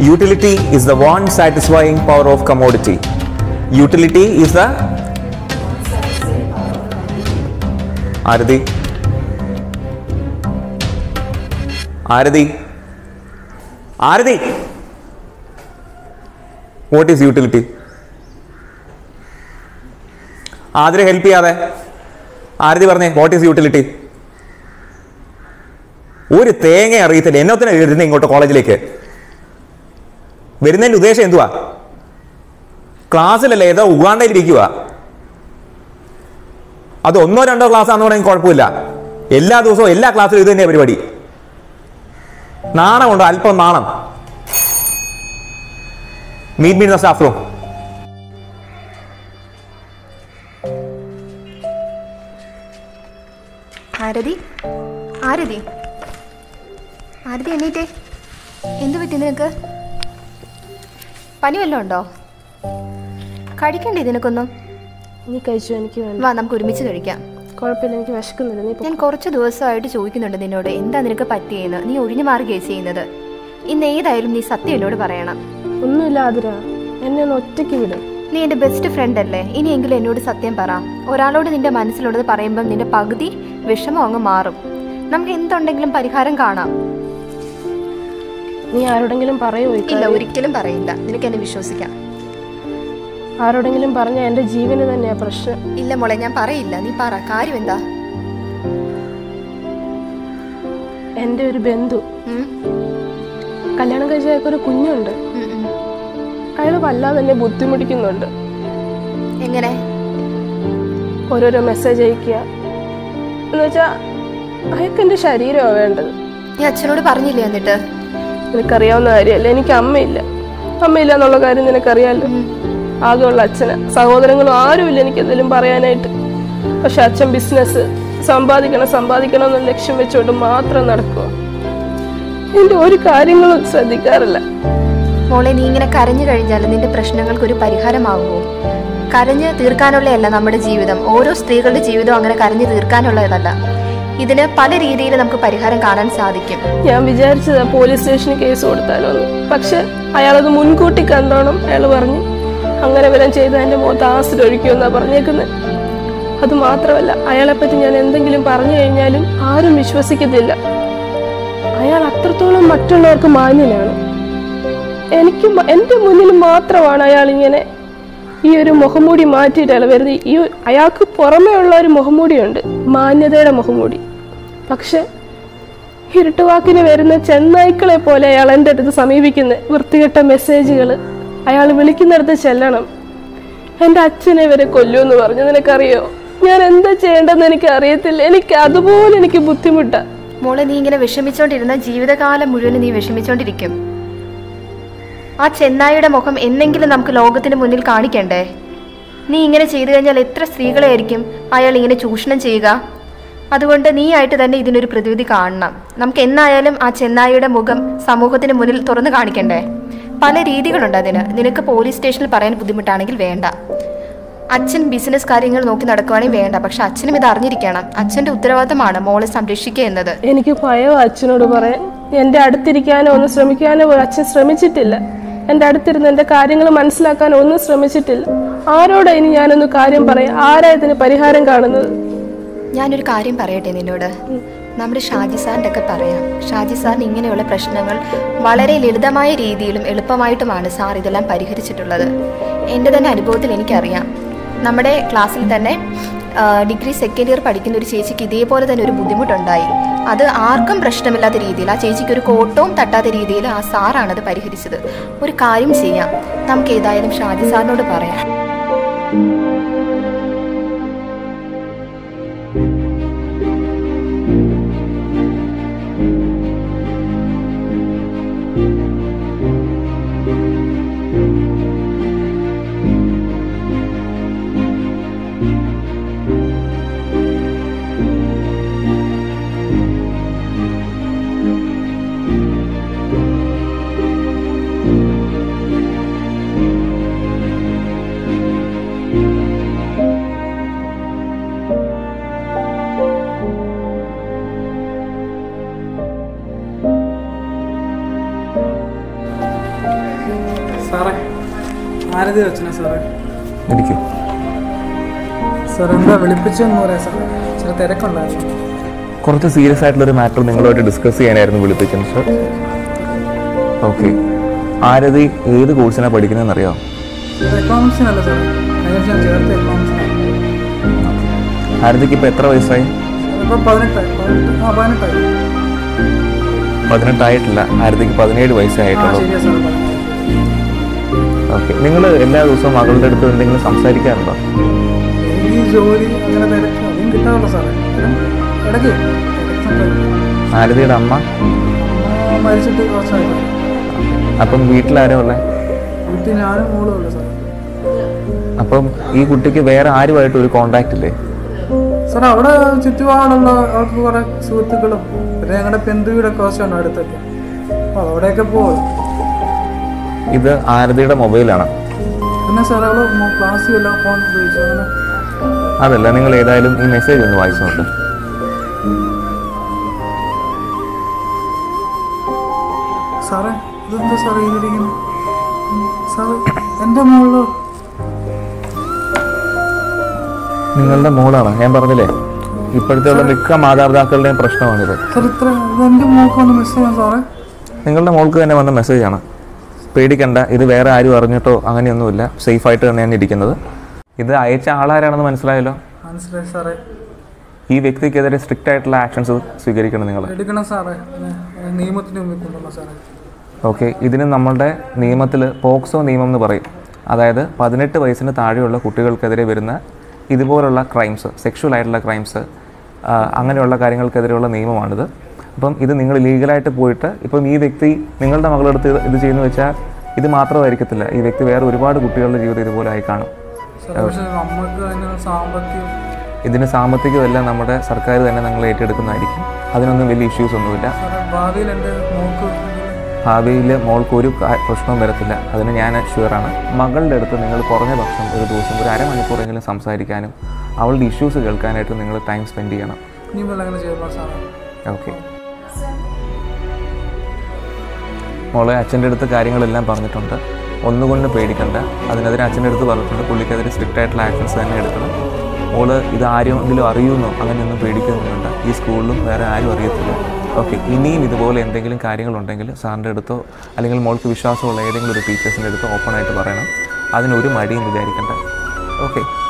Utility is the one satisfying power of commodity. Utility is the Arathi Arathi Arathi what is utility ആതിരെ help ചെയ്യാതെ ആരതി പറഞ്ഞേ what is utility ഒരു തേങ്ങ അറിയത്തില്ല എന്നത്തിനാ വരുന്നത് ഇങ്ങോട്ട് കോളേജിലേക്ക് വരുന്നതിന്റെ ഉദ്ദേശം എന്തുവാ ക്ലാസ്സിലല്ലേ ഏതോ ഉഗാണ്ടയിലിരിക്കുക അത് ഒന്നോ രണ്ടോ ക്ലാസ് ആണെന്ന് പറയുന്നത് കുഴപ്പമില്ല എല്ലാ ദിവസവും എല്ലാ ക്ലാസ്സിലും ഇത് തന്നെയാണ് പരിപാടി നാണമുണ്ടോ അല്പം നാണം meet meet staff room Arathi Arathi Arathi എണീറ്റേ എന്ത് പറ്റി നിനക്ക് പനി വല്ലതും ഉണ്ടോ കഴിക്കണ്ടേ നിനക്കൊന്നും നീ കഴിച്ചു എനിക്ക് വേണ്ട വാ നമുക്ക് ഒരുമിച്ച് കഴിക്കാം കുഴപ്പമില്ല എനിക്ക് വിശക്കുന്നില്ല നീ പോ. ഞാൻ കുറച്ച് ദിവസമായിട്ട് ചോദിക്കുന്നുണ്ട് നിന്നോട് എന്താ നിനക്ക് പറ്റിയെന്ന് നീ ഒഴിഞ്ഞു മാറുകയാണ് ചെയ്യുന്നത് ഇന്ന് ഏതായാലും നീ സത്യം എന്നോട് പറയണം ഒന്നുമില്ല ആതിര എന്നെ ഒന്ന് ഒറ്റയ്ക്ക് വിടും നീ എൻ്റെ ബെസ്റ്റ് ഫ്രണ്ട് അല്ലേ ഇനിയെങ്കിലും എന്നോട് സത്യം പറ ഒരാളോട് നിന്റെ മനസ്സിലുള്ളത് പറയുമ്പം നിന്റെ പകുതി വിഷമം അങ്ങ് മാറും നമുക്ക് എന്തുണ്ടെങ്കിലും പരിഹാരം കാണാം നീ ആരോടെങ്കിലും പറയുമോ ഈ ഇല്ല കാര്യം? ഒരിക്കലും പറയില്ല നിനക്ക് എന്നെ വിശ്വസിക്കാം ആരോടെങ്കിലും പറഞ്ഞ എന്റെ ജീവന് തന്നെയാ പ്രശ്നം ഇല്ല മോളെ ഞാൻ പറയില്ല നീ പറ കാര്യം എന്താ എന്റെ ഒരു ബന്ധു ഉം? കല്യാണം കഴിച്ച അയാൾക്ക് ഒരു കുഞ്ഞുണ്ട് ഉം, ഉം. അയാൾ വല്ലാതെ എന്നെ ബുദ്ധിമുട്ടിക്കുന്നുണ്ട് എങ്ങനെ ഓരോരോ മെസ്സേജ് അയക്കുക എന്ന് വെച്ചാ അയാൾക്ക് എന്റെ ശരീരമാണ് വേണ്ടത് നീ അച്ഛനോട് പറഞ്ഞില്ലേ എന്നിട്ട് നിനക്കറിയാവുന്ന കാര്യമല്ല എനിക്ക് അമ്മയില്ല അമ്മയില്ല എന്നുള്ള കാര്യം നിനക്കറിയാലോ ആകെയുള്ള അച്ഛന് സഹോദരങ്ങളും ആരുമില്ല എനിക്ക് എന്തെങ്കിലും പറയാനായിട്ട് പക്ഷെ അച്ഛൻ ബിസിനസ് സമ്പാദിക്കണം സമ്പാദിക്കണം എന്ന ലക്ഷ്യം വെച്ചുകൊണ്ട് മാത്രം നടക്കുക എന്റെ ഒരു കാര്യങ്ങളും ശ്രദ്ധിക്കാറില്ല മോളെ നീ ഇങ്ങനെ കരഞ്ഞു കഴിഞ്ഞാൽ നിന്റെ പ്രശ്നങ്ങൾക്ക് ഒരു പരിഹാരമാകുമോ കരഞ്ഞ് തീർക്കാനുള്ളതല്ല നമ്മുടെ ജീവിതം ഓരോ സ്ത്രീകളുടെ ജീവിതം അങ്ങനെ കരഞ്ഞു തീർക്കാനുള്ളതല്ല ഇതിന് പല രീതിയിൽ നമുക്ക് പരിഹാരം കാണാൻ സാധിക്കും ഞാൻ വിചാരിച്ചത് പോലീസ് സ്റ്റേഷനിൽ കേസ് കൊടുത്താലോ എന്ന് പക്ഷെ അയാളത് മുൻകൂട്ടി കണ്ടോണം അയാൾ പറഞ്ഞു അങ്ങനെ വരാൻ ചെയ്ത എന്റെ മുഖത്ത് ആസിഡ് ഒഴിക്കുമെന്നാ പറഞ്ഞേക്കുന്നത് അത് മാത്രമല്ല അയാളെപ്പറ്റി ഞാൻ എന്തെങ്കിലും പറഞ്ഞു കഴിഞ്ഞാലും ആരും വിശ്വസിക്കത്തില്ല അയാൾ അത്രത്തോളം മറ്റുള്ളവർക്ക് മാന്യനാണ് എനിക്ക് മ- എന്റെ മുന്നിൽ മാത്രമാണ് അയാൾ ഇങ്ങനെ ഈ ഒരു മുഖംമൂടി മാറ്റിയിട്ട് അയാൾ വരുന്നത് ഈ അയാൾക്ക് പുറമേ ഉള്ള ഒരു മുഖംമൂടിയുണ്ട് മാന്യതയുടെ മുഖംമൂടി പക്ഷെ ഇരുട്ടുവാക്കിന് വരുന്ന ചെന്നായ്ക്കളെ പോലെ അയാൾ എൻ്റെ അടുത്ത് സമീപിക്കുന്ന വൃത്തികെട്ട മെസ്സേജുകൾ അയാൾ വിളിക്കുന്നിടത്ത് ചെല്ലണം എൻ്റെ അച്ഛനെ വരെ കൊല്ലുമെന്ന് പറഞ്ഞു നിനക്കറിയോ ഞാൻ എന്താ ചെയ്യേണ്ടതെന്ന് എനിക്ക് അറിയത്തില്ല എനിക്ക് അതുപോലെ എനിക്ക് ബുദ്ധിമുട്ടാ മോളെ നീ ഇങ്ങനെ വിഷമിച്ചോണ്ടിരുന്ന ജീവിതകാലം മുഴുവൻ നീ വിഷമിച്ചോണ്ടിരിക്കും ആ ചെന്നായിയുടെ മുഖം എന്നെങ്കിലും നമുക്ക് ലോകത്തിന് മുന്നിൽ കാണിക്കണ്ടേ നീ ഇങ്ങനെ ചെയ്തു കഴിഞ്ഞാൽ എത്ര സ്ത്രീകളെ ആയിരിക്കും അയാൾ ഇങ്ങനെ ചൂഷണം ചെയ്യുക അതുകൊണ്ട് നീ ആയിട്ട് തന്നെ ഇതിനൊരു പ്രതിവിധി കാണണം നമുക്ക് എന്നായാലും ആ ചെന്നായിയുടെ മുഖം സമൂഹത്തിന് മുന്നിൽ തുറന്നു കാണിക്കണ്ടേ പല രീതികളുണ്ട് അതിന് നിനക്ക് പോലീസ് സ്റ്റേഷനിൽ പറയാൻ ബുദ്ധിമുട്ടാണെങ്കിൽ വേണ്ട അച്ഛൻ ബിസിനസ് കാര്യങ്ങൾ നോക്കി നടക്കുവാണെങ്കിൽ വേണ്ട പക്ഷെ അച്ഛനും ഇത് അറിഞ്ഞിരിക്കണം അച്ഛന്റെ ഉത്തരവാദിത്തമാണ് മോളെ സംരക്ഷിക്കുക എന്നത് എനിക്ക് ഭയം അച്ഛനോട് പറയാൻ എൻ്റെ അടുത്തിരിക്കാനോ ഒന്ന് ശ്രമിക്കാനോ പോലും അച്ഛൻ ശ്രമിച്ചിട്ടില്ല എൻ്റെ അടുത്തിരുന്ന് എൻ്റെ കാര്യങ്ങൾ മനസ്സിലാക്കാനോ ഒന്നും ശ്രമിച്ചിട്ടില്ല ആരോടാ ഇനി ഞാനൊന്ന് കാര്യം പറയാം ആരാ ഇതിന് പരിഹാരം കാണുന്നത് ഞാനൊരു കാര്യം പറയട്ടെ നിന്നോട് നമ്മുടെ ഷാജി സാറിൻ്റെ ഒക്കെ പറയാം ഷാജി സാറിന് ഇങ്ങനെയുള്ള പ്രശ്നങ്ങൾ വളരെ ലളിതമായ രീതിയിലും എളുപ്പമായിട്ടുമാണ് സാർ ഇതെല്ലാം പരിഹരിച്ചിട്ടുള്ളത് എൻ്റെ തന്നെ അനുഭവത്തിൽ എനിക്കറിയാം നമ്മുടെ ക്ലാസ്സിൽ തന്നെ ആ, ഡിഗ്രി സെക്കൻഡ് ഇയർ പഠിക്കുന്ന ഒരു ചേച്ചിക്ക് ഇതേപോലെ തന്നെ ഒരു ബുദ്ധിമുട്ടുണ്ടായി അത് ആർക്കും പ്രശ്നമില്ലാത്ത രീതിയിൽ ആ ചേച്ചിക്ക് ഒരു കോട്ടവും തട്ടാത്ത രീതിയിൽ ആ സാറാണ് അത് പരിഹരിച്ചത് ഒരു കാര്യം ചെയ്യാം നമുക്ക് ഏതായാലും ഷാജി സാറിനോട് പറയാം ആരതി വെച്ചിനെ സാറേ ഇരിക്കും സാർ എന്താ വിളിപ്പിച്ചെന്ന് പറയാം സാറേ ചില തിരക്കുണ്ടായിരുന്നു കുറച്ച് സീരിയസ് ആയിട്ടുള്ള ഒരു മാറ്റർ നിങ്ങളുമായിട്ട് ഡിസ്കസ് ചെയ്യാനായിരുന്നു വിളിപ്പിച്ചത് സർ ഓക്കെ ആരതി ഏത് കോഴ്സിനാണ് പഠിക്കുന്നതെന്ന് അറിയാമോ എക്കണോമിക്സിനല്ല സാറേ കഴിഞ്ഞ ഞാൻ ചേർത്ത എക്കണോമിക്സിനാണ് ആരതിക്ക് ഇപ്പോൾ എത്ര വയസ്സായി ഇപ്പോൾ പതിനെട്ടായി പതിനെട്ട് ആ പതിനെട്ടായി പതിനെട്ടായിട്ടില്ല ആരതിക്ക് പതിനേഴ് വയസ്സേ ആ ആയിട്ടുള്ളൂ ശരിയാ സാർ പതിനെട്ടായി ഓക്കെ നിങ്ങൾ എല്ലാ ദിവസവും മകളുടെ അടുത്ത് എന്തെങ്കിലും സംസാരിക്കാറുണ്ടോ ഈ ജോലി അങ്ങനെ തിരക്ക് അതും കിട്ടാറില്ല സാറേ എന്നാലും ഇടയ്ക്ക് ഇടയ്ക്ക് സംസാരിക്കും. ആരതിയുടെ അമ്മ അമ്മ മരിച്ചിട്ട് കുറച്ചായി അപ്പം വീട്ടിലാരോ ഉള്ളത് വീട്ടിൽ ഞാനും മോളും ഉള്ളു സാർ അപ്പം ഈ കുട്ടിക്ക് വേറെ ആരുമായിട്ട് ഒരു കോണ്ടാക്ട് ഇല്ലേ സാർ അവിടെ ചുറ്റുപാടുള്ള അവർക്ക് കുറെ സുഹൃത്തുക്കളും പിന്നെ ഞങ്ങളുടെ പെന്തുവീടൊക്കെ കുറച്ചുണ്ട് അടുത്തൊക്കെ അപ്പോൾ അവിടെയൊക്കെ പോകും ഇത് ആരതിയുടെ മൊബൈലാണ് പിന്നെ സാർ അവള് ക്ലാസ്സിൽ എല്ലാം ഫോൺ ഉപയോഗിച്ചു അങ്ങനെ അതല്ല നിങ്ങൾ ഏതായാലും ഈ മെസ്സേജ് ഒന്ന് വായിച്ചു നോക്ക് സാറേ ഇതെന്താ സാറേ ചെയ്തിരിക്കുന്നത് സാറ് എൻ്റെ മോളിലോ നിങ്ങളുടെ മോളാണ് ഞാൻ പറഞ്ഞില്ലേ ഇപ്പോഴത്തെ ഉള്ള മിക്ക മാതാപിതാക്കളുടെയും പ്രശ്നമാണിത് സാർ ഇത്ര ഇതെൻ്റെ മോൾക്ക് വന്ന് മിസ് ചെയ്യാൻ സാറേ നിങ്ങളുടെ മോൾക്ക് തന്നെ വന്ന മെസ്സേജാണ് പേടിക്കണ്ട ഇത് വേറെ ആരും അറിഞ്ഞിട്ടോ അങ്ങനെയൊന്നുമില്ല സേഫായിട്ട് തന്നെയാണ് ഇരിക്കുന്നത് ഇത് അയച്ച ആളാരാണെന്ന് മനസ്സിലായല്ലോ മനസ്സിലായി സാറേ ഈ വ്യക്തിക്കെതിരെ സ്ട്രിക്റ്റ് ആയിട്ടുള്ള ആക്ഷൻസ് സ്വീകരിക്കണം നിങ്ങൾ എടുക്കണം സാറേ പിന്നെ നിയമത്തിന് മുമ്പിൽ കൊണ്ടുവരണം സാറേ ഓക്കെ ഇതിന് നമ്മളുടെ നിയമത്തിൽ പോക്സോ നിയമം എന്ന് പറയും അതായത് പതിനെട്ട് വയസ്സിന് താഴെയുള്ള കുട്ടികൾക്കെതിരെ വരുന്ന ഇതുപോലുള്ള ക്രൈംസ് സെക്ഷുവൽ ആയിട്ടുള്ള ക്രൈംസ് അങ്ങനെയുള്ള കാര്യങ്ങൾക്കെതിരെയുള്ള നിയമമാണിത് അപ്പം ഇത് നിങ്ങൾ ലീഗലായിട്ട് പോയിട്ട് ഇപ്പം ഈ വ്യക്തി നിങ്ങളുടെ മകളുടെ അടുത്ത് ഇത് ഇത് ചെയ്യുന്നു വെച്ചാൽ ഇത് മാത്രമായിരിക്കത്തില്ല ഈ വ്യക്തി വേറെ ഒരുപാട് കുട്ടികളുടെ ജീവിതം ഇതുപോലെ ആയി കാണും സാറേ പക്ഷെ നമുക്ക് അതിന് സാമ്പത്തികം ഇതിന് സാമ്പത്തികമെല്ലാം നമ്മുടെ സർക്കാർ തന്നെ നിങ്ങൾ ഏറ്റെടുക്കുന്നതായിരിക്കും അതിനൊന്നും വലിയ ഇഷ്യൂസ് ഒന്നുമില്ല സാറേ ഭാവിയിൽ എൻ്റെ മോൾക്ക് ഭാവിയിൽ മോൾക്ക് ഒരു കാ- പ്രശ്നവും വരത്തില്ല അതിന് ഞാൻ ഷുവറാണ് മകളുടെ അടുത്ത് നിങ്ങൾ കുറഞ്ഞ പക്ഷം ഒരു ദിവസം ഒരു അരമണിക്കൂറെങ്കിലും സംസാരിക്കാനും അവളുടെ ഇഷ്യൂസ് കേൾക്കാനായിട്ട് നിങ്ങൾ ടൈം സ്പെൻഡ് ചെയ്യണം ഇനി മുതൽ അങ്ങനെ ചെയ്യണം സാറേ ഓക്കെ മോളെ അച്ഛൻ്റെ അടുത്ത് കാര്യങ്ങളെല്ലാം പറഞ്ഞിട്ടുണ്ട് ഒന്നുകൊണ്ട് പേടിക്കണ്ട അതിനെതിരെ അച്ഛൻ്റെ അടുത്ത് പറഞ്ഞിട്ടുണ്ട് പുള്ളിക്കെതിരെ സ്ട്രിക്റ്റ് ആയിട്ടുള്ള ആക്ഷൻസ് തന്നെ എടുക്കണം മോള് ഇത് ആരെങ്കിലും അറിയുമെന്നോ അങ്ങനെയൊന്നും പേടിക്കുന്നുണ്ട് ഈ സ്കൂളിലും വേറെ ആരും അറിയത്തില്ല ഓക്കെ ഇനിയും ഇതുപോലെ എന്തെങ്കിലും കാര്യങ്ങളുണ്ടെങ്കിൽ സാറിൻ്റെ അടുത്തോ അല്ലെങ്കിൽ മോൾക്ക് വിശ്വാസമുള്ള ഏതെങ്കിലും ഒരു ടീച്ചേഴ്സിൻ്റെ അടുത്തോ ഓപ്പൺ ആയിട്ട് പറയണം അതിനൊരു മടിയും വിചാരിക്കണ്ട ഓക്കെ